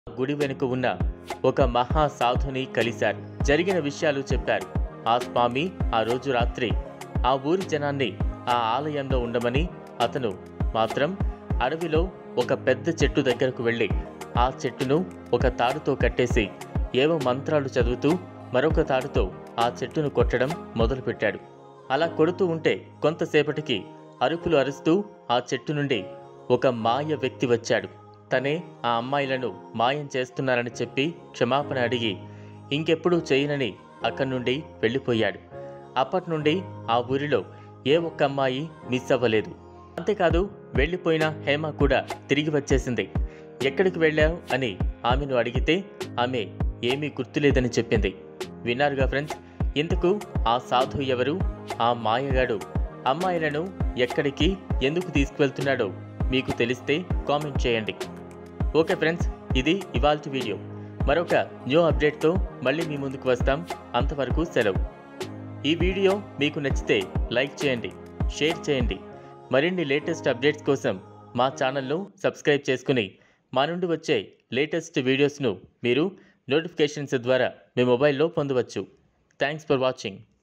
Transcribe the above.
గుడి వెనుక ఉన్న ఒక మహా సాధుని కలిశారు జరిగిన విషయాలు చెప్పారు ఆ స్వామి ఆ రోజు రాత్రి ఆ ఊరి జనాన్ని ఆ ఆలయంలో ఉండమని అతను మాత్రం అడవిలో ఒక పెద్ద చెట్టు దగ్గరకు వెళ్ళి ఆ చెట్టును ఒక తాడుతో కట్టేసి ఏవో మంత్రాలు చదువుతూ మరొక తాడుతో ఆ చెట్టును కొట్టడం మొదలుపెట్టాడు అలా కొడుతూ ఉంటే కొంతసేపటికి అరుపులు అరుస్తూ ఆ చెట్టు నుండి ఒక మాయ వ్యక్తి వచ్చాడు తనే ఆ అమ్మాయిలను మాయం చేస్తున్నారని చెప్పి క్షమాపణ అడిగి ఇంకెప్పుడూ చేయనని అక్కడి నుండి వెళ్ళిపోయాడు అప్పటి నుండి ఆ ఊరిలో ఏ ఒక్క అమ్మాయి మిస్ అవ్వలేదు అంతేకాదు వెళ్ళిపోయిన హేమ కూడా తిరిగి వచ్చేసింది ఎక్కడికి వెళ్ళావు అని ఆమెను అడిగితే ఆమె ఏమీ గుర్తులేదని చెప్పింది విన్నారుగా ఫ్రెండ్స్ ఇంతకు ఆ సాధు ఎవరు ఆ మాయగాడు అమ్మాయిలను ఎక్కడికి ఎందుకు తీసుకువెళ్తున్నాడో మీకు తెలిస్తే కామెంట్ చేయండి ఓకే ఫ్రెండ్స్ ఇది ఇవాల్టి వీడియో మరొక న్యూ అప్డేట్తో మళ్ళీ మీ ముందుకు వస్తాం అంతవరకు సెలవు ఈ వీడియో మీకు నచ్చితే లైక్ చేయండి షేర్ చేయండి మరిన్ని లేటెస్ట్ అప్డేట్స్ కోసం మా ఛానల్ను సబ్స్క్రైబ్ చేసుకుని మా నుండి వచ్చే లేటెస్ట్ వీడియోస్ను మీరు నోటిఫికేషన్స్ ద్వారా మీ మొబైల్లో పొందవచ్చు థ్యాంక్స్ ఫర్ వాచింగ్